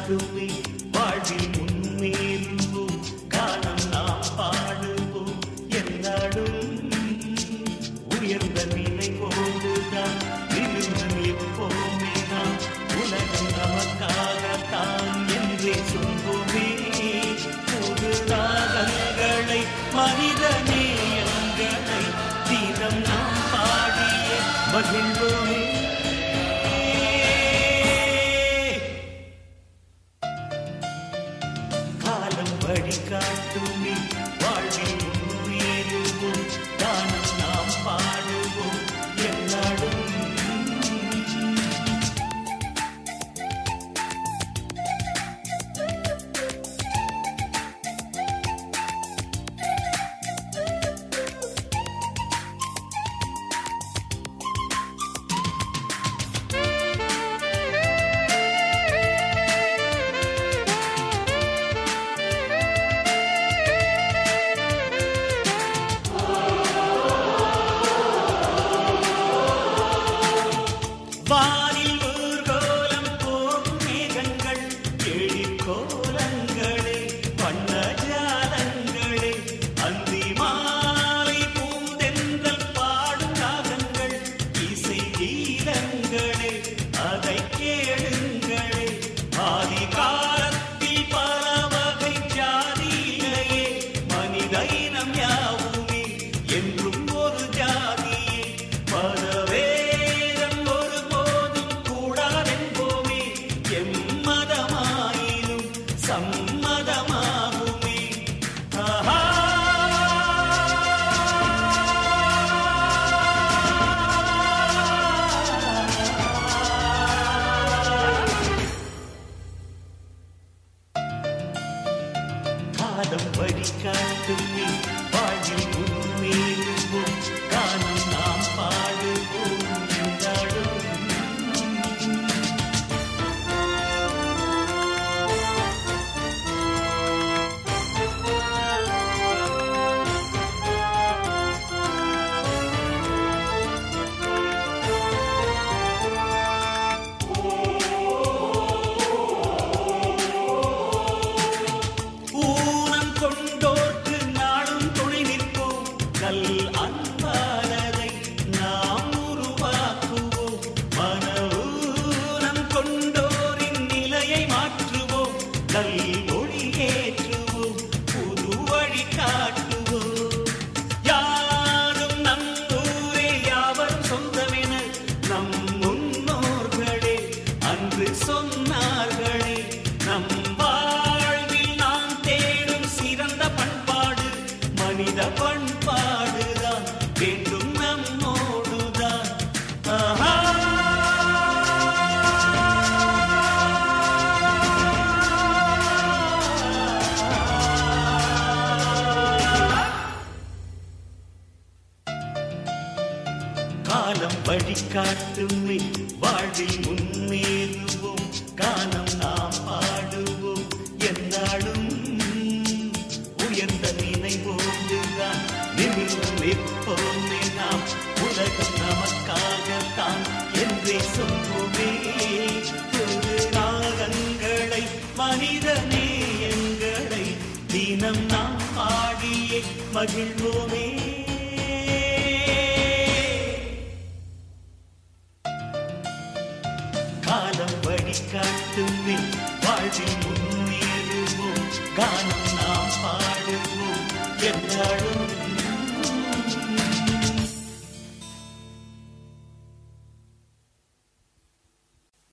வழிகாட்டுமே வாழ்வில் முன்னேறுவோம் காலம் நாம் பாடுவோம் என்னாடும் உயர்ந்த நினைவோடுதான் விரும்பும் எப்போமே நாம் உலகம் நமக்காகத்தான் என்றே சொல்வோமே புது ராகங்களை மனித நேயங்களை தினம் நாம் பாடிய மகிழ்வோமே காலம் வழிகாட்டுமே வாழ்வில் முன்னேறுவோம் தானம் நாம் பாடுவோம் எல்லாரும் வானில் ஊர்கோலம் போகும் மேகங்கள் எழில் கோலங்களே வண்ண ஜாலங்களே அந்தி மாலை பூந்தென்றல் பாடும் ராகங்கள் இசை கீதங்களே அதை கேளுங்களே ஆதி காலத்தில் பல வகை ஜாதியிலேயே மனித இனம் யாவுமே என்றும் ஒரு ஜாதியே பரவேதம் ஒருபோதும் கூடாதென்போமே எம்மதமாயினும் சம்மதமாகுமே ஆஹா காலம் வழிகாட்டுமே வாழ்வில் முன்னேறுவோம் காலம் நாம் பாடுவோம் என்றாடும் ஊனம் கொண்டோர்க்கு நாடும் துணை நிற்போம் கல் அன்பானதை நாம் உருவாக்குவோம் மன ஊனம் கொண்டோரின் நிலையை மாற்றுவோம் கல் மொழியேற்றுவோம் புது வழி காட்டுவோம் யாரும் நம் ஊரே யாவரும் சொந்தமென நம் முன்னோர்களே அன்று சொன்னார்களே நம் வாழ்வில் நாம் தேடும் சிறந்த பண்பாடு மனித பண்பாடுதான் வேண்டும் நம்மோடுதான் ஆஹா காலம் வழிகாட்டுமே வாழ்வில் முன்னேறுவோம் காலம் நாம் பாடுவோம் என்னாலும் உயர்ந்த நினைவோடுதான் நிமிர்வும் எப்போமே நாம் உலகம் நமக்காகத்தான் என்றே சொல்வோமே புது ராகங்களை மனித நேயங்களை தினம் நாம் பாடியே மகிழ்வோமே காலம் வழிகாட்டுமே வாழ்வில் முன்னேறுவோம் கானம் நாம் பாடுவோம் எல்லாரும்